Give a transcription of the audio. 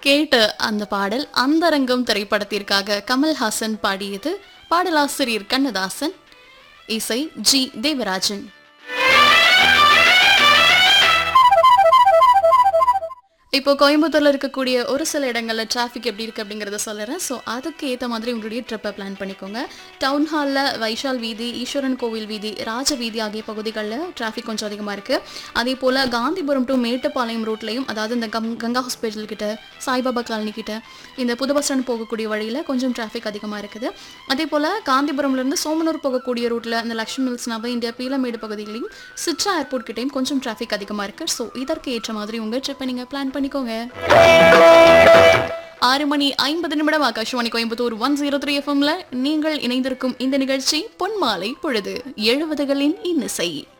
கேட்ட அந்த பாடல் அந்தரங்கம் திரைப்படத்திற்காக கமல்ஹாசன் பாடியது பாடலாசிரியர் கண்ணதாசன் இசை ஜி தேவராஜன் இப்போ கோயம்புத்தூர்ல இருக்கக்கூடிய ஒரு சில இடங்கள்ல டிராஃபிக் எப்படி இருக்கு அப்படிங்கறத சொல்லுறேன் ஸோ அதுக்கு ஏற்ற மாதிரி உங்களுடைய ட்ரிப்பை பிளான் பண்ணிக்கோங்க டவுன் ஹாலில் வைஷால் வீதி ஈஸ்வரன் கோவில் வீதி ராஜ வீதி ஆகிய பகுதிகளில் டிராஃபிக் கொஞ்சம் அதிகமாக இருக்கு அதே போல காந்திபுரம் டு மேட்டுப்பாளையம் ரோட்லையும் அதாவது இந்த கம் கங்கா ஹாஸ்பிட்டல் கிட்ட சாய்பாபா காலனி கிட்ட இந்த புது பஸ் ஸ்டாண்ட் போகக்கூடிய வழியில் கொஞ்சம் டிராஃபிக் அதிகமாக இருக்குது அதே போல் காந்திபுரம்லேருந்து சோமனூர் போகக்கூடிய ரூட்டில் இந்த லக்ஷ்மி மில்ஸ் நவ இந்தியா பீலமேடு பகுதிகளையும் சிட்ரா ஏர்போர்ட் கிட்டையும் கொஞ்சம் டிராஃபிக் அதிகமாக இருக்குது ஸோ இதற்கு ஏற்ற மாதிரி உங்கள் ட்ரிப்பை நீங்கள் பிளான் பண்ணிக்கோங்க ஆறு மணி ஐம்பது நிமிடம் Akashvani Coimbatore one zero three எஃப்எம்ல நீங்கள் இணைந்திருக்கும் இந்த நிகழ்ச்சி பொன்மாலை பொழுது எழுபதுகளின் இன்னிசை